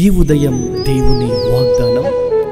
ఈ ఉదయం దేవుని వాగ్దానం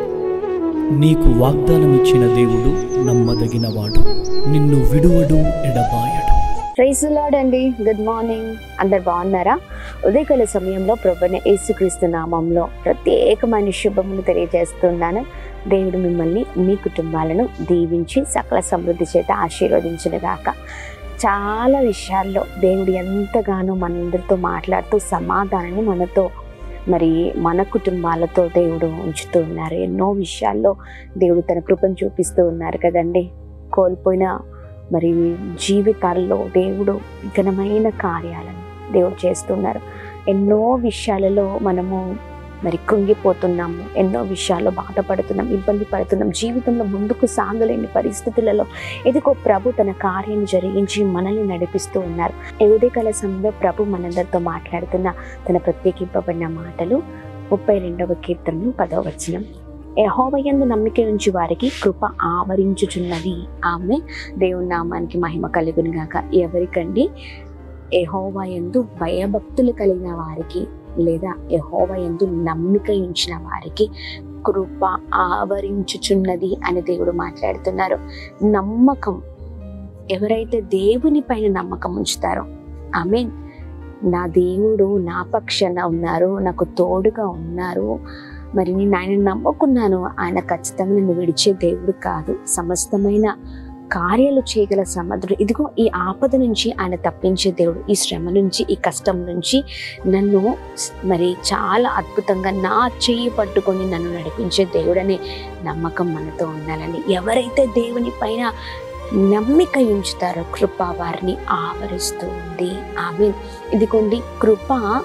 నీకు వాగ్దానం ఇచ్చిన దేవుడు నమ్మదగినవాడు నిన్ను విడువడు ఎడబాయడు ప్రైజ్ లాడ్ అండి గుడ్ మార్నింగ్ అందరు బాగున్నారా ఉదయకాల సమయంలో ప్రభుని యేసుక్రీస్తు నామంలో ప్రత్యేకమైన శుభములు తెలియజేస్తున్నాను దేవుడు మిమ్మల్ని మీ కుటుంబాలను దీవించి సకల సమృద్ధి చేత ఆశీర్వదించిన గాక చాలా విషయాల్లో దేవుడు ఎంతగానో మనందరితో మాట్లాడుతూ సమాధానాన్ని మనతో మరి మన కుటుంబాలతో దేవుడు ఉంచుతూ ఉన్నారు ఎన్నో విషయాల్లో దేవుడు తన కృపను చూపిస్తూ ఉన్నారు కదండి కోల్పోయిన మరి జీవితాల్లో దేవుడు ఘనమైన కార్యాలను దేవుడు చేస్తున్నారు ఎన్నో విషయాలలో మనము మరి కృంగిపోతున్నాము ఎన్నో విషయాల్లో బాధపడుతున్నాం ఇబ్బంది పడుతున్నాం జీవితంలో ముందుకు సాగలేని పరిస్థితులలో ఎదుకో ప్రభు తన కార్యం జరిగించి మనల్ని నడిపిస్తూ ఉన్నారు ఈ ఉదయకాల సమయంలో ప్రభు మనందరితో మాట్లాడుతున్న తన ప్రత్యేకింపబడిన మాటలు ముప్పై రెండవ కీర్తనలు పదవ వచనం యహోవయందు నమ్మిక ఉంచి వారికి కృప ఆవరించుచున్నది ఆమె దేవుని నామానికి మహిమ కలుగును గాక ఎవరికండి యహోవయందు భయభక్తులు కలిగిన వారికి లేదా యహోవయందు నమ్మిక ఉంచిన వారికి కృప ఆవరించుచున్నది అని దేవుడు మాట్లాడుతున్నారు నమ్మకం ఎవరైతే దేవుని పైన నమ్మకం ఉంచుతారో ఆమె నా దేవుడు నా పక్షాన ఉన్నారు నాకు తోడుగా ఉన్నారు మరి నేను ఆయన నమ్ముకున్నాను ఆయన ఖచ్చితంగా నన్ను విడిచే దేవుడు కాదు సమస్తమైన కార్యాలు చేయగల సమర్థుడు ఇదిగో ఈ ఆపద నుంచి ఆయన తప్పించే దేవుడు ఈ శ్రమ నుంచి ఈ కష్టం నుంచి నన్ను మరి చాలా అద్భుతంగా నా చెయ్యి పట్టుకొని నన్ను నడిపించే దేవుడనే నమ్మకం మనతో ఉండాలని ఎవరైతే దేవుని పైన నమ్మిక ఉంచుతారో కృప వారిని ఆవరిస్తూ ఉంది ఆమె ఇదిగోండి కృప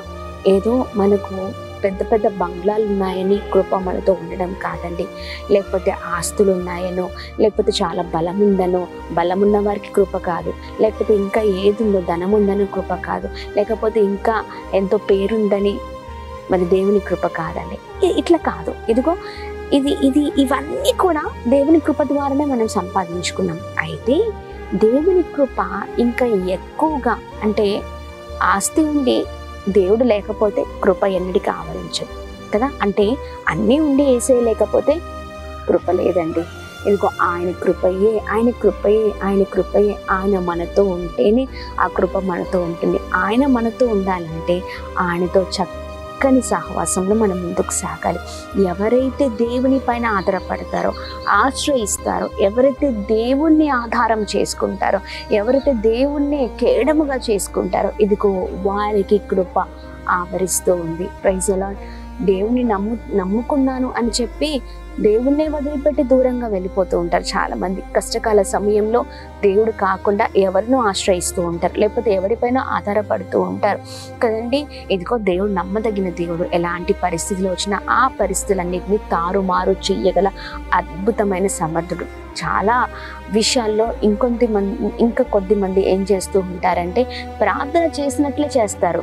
ఏదో మనకు పెద్ద పెద్ద బంగ్లాలు ఉన్నాయని కృప మనతో ఉండడం కాదండి లేకపోతే ఆస్తులు ఉన్నాయనో లేకపోతే చాలా బలం ఉందనో బలం ఉన్న వారికి కృప కాదు లేకపోతే ఇంకా ఏది ఉందో ధనం ఉందనో కృప కాదు లేకపోతే ఇంకా ఎంతో పేరుందని మరి దేవుని కృప కాదండి ఇ- ఇట్లా కాదు ఇదిగో ఇది ఇది ఇవన్నీ కూడా దేవుని కృప ద్వారానే మనం సంపాదించుకున్నాం అయితే దేవుని కృప ఇంకా ఎక్కువగా అంటే ఆస్తి ఉండి దేవుడు లేకపోతే కృప ఎన్నటికీ ఆవరించదు కదా అంటే అన్నీ ఉండి వేసే లేకపోతే కృప లేదండి ఇదిగో ఆయన కృపయే ఆయన కృపయే ఆయన కృపయే ఆయన మనతో ఉంటేనే ఆ కృప మనతో ఉంటుంది ఆయన మనతో ఉండాలంటే ఆయనతో చక్కని సహవాసంలో మనం ముందుకు సాగాలి ఎవరైతే దేవుని పైన ఆధారపడతారో ఆశ్రయిస్తారో ఎవరైతే దేవుణ్ణి ఆధారం చేసుకుంటారో ఎవరైతే దేవుణ్ణి కేడముగా చేసుకుంటారో ఇదిగో వారికి కృప ఆవరిస్తూ ఉంది ప్రైజ్ అలా దేవుని నమ్ము నమ్ముకున్నాను అని చెప్పి దేవుణ్ణే వదిలిపెట్టి దూరంగా వెళ్ళిపోతూ ఉంటారు చాలా మంది కష్టకాల సమయంలో దేవుడు కాకుండా ఎవరినో ఆశ్రయిస్తూ ఉంటారు లేకపోతే ఎవరిపైన ఆధారపడుతూ ఉంటారు కదండి ఇదిగో దేవుడు నమ్మదగిన దేవుడు ఎలాంటి పరిస్థితులు వచ్చినా ఆ పరిస్థితులన్నింటినీ తారుమారు చెయ్యగల అద్భుతమైన సమర్థుడు చాలా విషయాల్లో ఇంకొంత మంది ఇంకా కొద్ది మంది ఏం చేస్తూ ఉంటారంటే ప్రార్థన చేసినట్లే చేస్తారు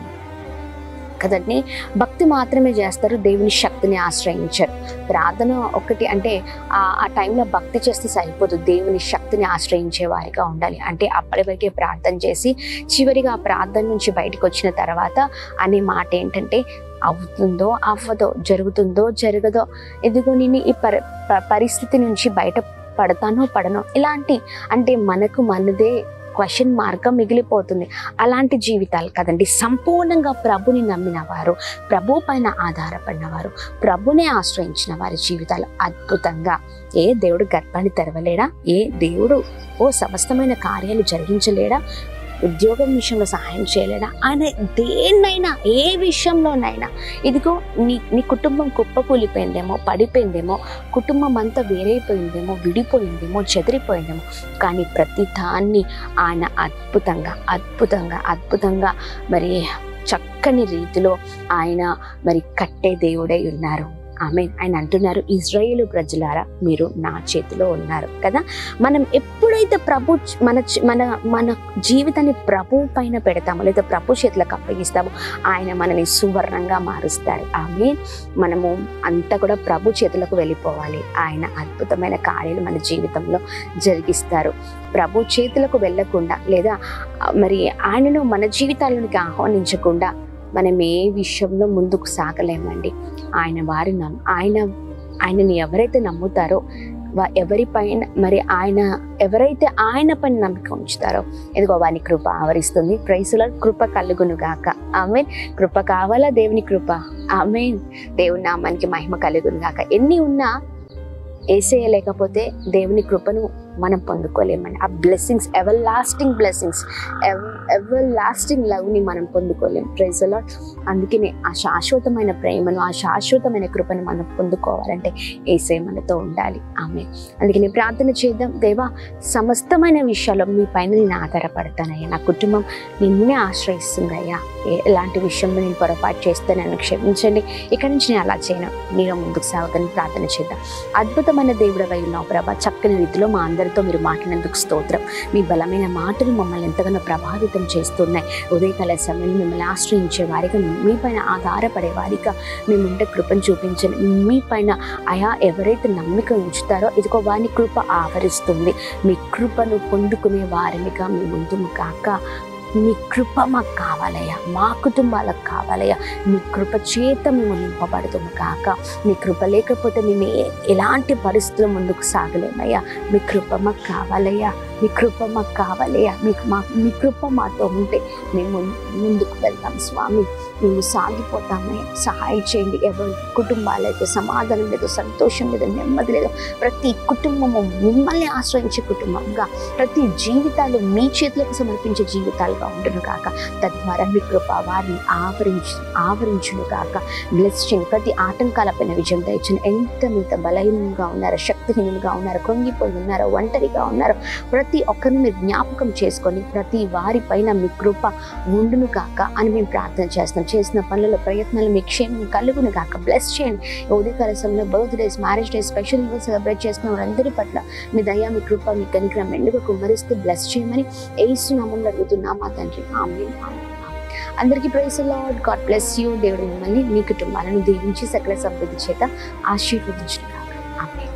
కదండి భక్తి మాత్రమే చేస్తారు దేవుని శక్తిని ఆశ్రయించరు ప్రార్థన ఒకటి అంటే ఆ ఆ టైంలో భక్తి చేస్తే సరిపోదు దేవుని శక్తిని ఆశ్రయించే వారిగా ఉండాలి అంటే అప్పటి వరకే ప్రార్థన చేసి చివరిగా ఆ ప్రార్థన నుంచి బయటకు వచ్చిన తర్వాత అనే మాట ఏంటంటే అవుతుందో అవ్వదో జరుగుతుందో జరగదో ఇదిగో నేను ఈ పరి ప- పరిస్థితి నుంచి బయట పడతానో పడనో ఇలాంటి అంటే మనకు మనదే క్వశ్చన్ మార్గం మిగిలిపోతుంది అలాంటి జీవితాలు కదండి సంపూర్ణంగా ప్రభుని నమ్మిన వారు ప్రభు పైన ఆధారపడిన వారు ప్రభునే ఆశ్రయించిన వారి జీవితాలు అద్భుతంగా ఏ దేవుడు గర్భాన్ని తెరవలేడా ఏ దేవుడు ఓ సమస్తమైన కార్యాలు జరిగించలేడా ఉద్యోగం విషయంలో సహాయం చేయలేడా ఆయన దేన్నైనా ఏ విషయంలోనైనా ఇదిగో నీ నీ కుటుంబం కుప్పకూలిపోయిందేమో పడిపోయిందేమో కుటుంబం అంతా వేరైపోయిందేమో విడిపోయిందేమో చెదిరిపోయిందేమో కానీ ప్రతి దాన్ని ఆయన అద్భుతంగా అద్భుతంగా అద్భుతంగా మరి చక్కని రీతిలో ఆయన మరి కట్టే దేవుడై ఉన్నారు ఆమె ఆయన అంటున్నారు ఇజ్రాయేలు ప్రజలారా మీరు నా చేతిలో ఉన్నారు కదా మనం ఎప్పుడైతే ప్రభు చ- మన చ- మన మన జీవితాన్ని ప్రభు పైన పెడతామో లేదా ప్రభు చేతులకు అప్పగిస్తామో ఆయన మనని సువర్ణంగా మారుస్తారు ఆమె మనము అంతా కూడా ప్రభు చేతులకు వెళ్ళిపోవాలి ఆయన అద్భుతమైన కార్యాలు మన జీవితంలో జరిగిస్తారు ప్రభు చేతులకు వెళ్ళకుండా లేదా ఆ, మరి ఆయనను మన జీవితాల్లోనికి ఆహ్వానించకుండా మనం ఏ విషయంలో ముందుకు సాగలేమండి ఆయన వారి నమ్ ఆయన ఆయనని ఎవరైతే నమ్ముతారో వా- ఎవరిపైన మరి ఆయన ఎవరైతే ఆయన పైన నమ్మిక ఉంచుతారో ఇదిగో వాని కృప ఆవరిస్తుంది ప్రైసుల కృప కలుగును గాక ఆమె కృప కావాలా దేవుని కృప ఆమె దేవుని నామానికి మహిమ కలుగును గాక ఎన్ని ఉన్నా వేసేయలేకపోతే దేవుని కృపను మనం పొందుకోలేమండి ఆ blessings everlasting blessings everlasting లవ్ని మనం పొందుకోలేం ప్రైజ్ లాడ్ అందుకనే ఆ శాశ్వతమైన ప్రేమను ఆ శాశ్వతమైన కృపను మనం పొందుకోవాలంటే ఏసే మనతో ఉండాలి ఆమె అందుకని ప్రార్థన చేద్దాం దేవా సమస్తమైన విషయాల్లో మీ పైన నేను ఆధారపడతానయ్యా నా కుటుంబం నిన్నే ఆశ్రయిస్తుంది అయ్యా ఏ- ఎలాంటి విషయంలో నేను పొరపాటు చేస్తే నన్ను క్షమించండి ఇక్కడి నుంచి నేను అలా చేయను మీరు ముందుకు సాగుతాను ప్రార్థన చేద్దాం అద్భుతమైన దేవుడు అయి ఉన్నావు ప్రభా చక్కని రీతిలో మా అందరితో మీరు మాట్లాడినందుకు స్తోత్రం మీ బలమైన మాటలు మమ్మల్ని ఎంతగానో ప్రభావితం చేస్తున్నాయి ఉదయకాల సమయంలో మిమ్మల్ని ఆశ్రయించే వారిగా మీ పైన ఆధారపడే వారిగా మేము ఉంటే కృపను చూపించండి మీ పైన అయా ఎవరైతే నమ్మిక ఉంచుతారో ఇదిగో వారి కృప ఆవరిస్తుంది మీ కృపను పొందుకునే వారినిగా మీ ముందు కాక మీ కృప మాకు కావాలయ్యా మా కుటుంబాలకు కావాలయ్యా మీ కృప చేత మేము నింపబడుతుంది కాక మీ కృప లేకపోతే మేము ఏ- ఎలాంటి పరిస్థితుల ముందుకు సాగలేమయ్యా మీ కృప మాకు కావాలయ్యా మీ కృప మాకు కావాలయ్యా మీకు మా మీ కృప మాతో ఉంటే మేము ముందుకు వెళ్తాం స్వామి మేము సాగిపోతామయ్యా సహాయం చేయండి ఎవరి కుటుంబాలైతే సమాధానం లేదు సంతోషం లేదు నెమ్మది లేదు ప్రతి కుటుంబము మిమ్మల్ని ఆశ్రయించే కుటుంబంగా ప్రతి జీవితాలు మీ చేతులకు సమర్పించే జీవితాలుగా ఉండును కాక తద్వారా మీ కృప వారిని ఆవరించు ఆవరించును కాక బ్లెస్ చేయండి ప్రతి ఆటంకాలపైన విజయం దయచండి ఎంత మిత బలహీనంగా ఉన్నారో శక్తిహీనంగా ఉన్నారో కృంగిపోయి ఉన్నారో ఒంటరిగా ఉన్నారో ప్రతి ఒక్కరిని మీరు జ్ఞాపకం చేసుకొని ప్రతి వారి పైన మీ కృప ఉండును కాక అని మేము ప్రార్థన చేస్తున్నాం చేసిన పనులలో ప్రయత్నాలు మీ క్షేమం కలుగును కాక బ్లెస్ చేయండి ఉదయకాల సమయంలో birthdays marriage days special event celebrate చేస్తున్న వారందరి పట్ల మీ దయా మీ కృప మీ కనికరం మెండుగా కుమ్మరిస్తూ బ్లెస్ చేయమని ఏసు నామంలో అడుగుతున్నాం మా తండ్రి ఆమె అందరికీ praise lord god bless you దేవుడు మిమ్మల్ని మీ కుటుంబాలను దీవించి సకల సమృద్ధి చేత ఆశీర్వదించిన ఆమె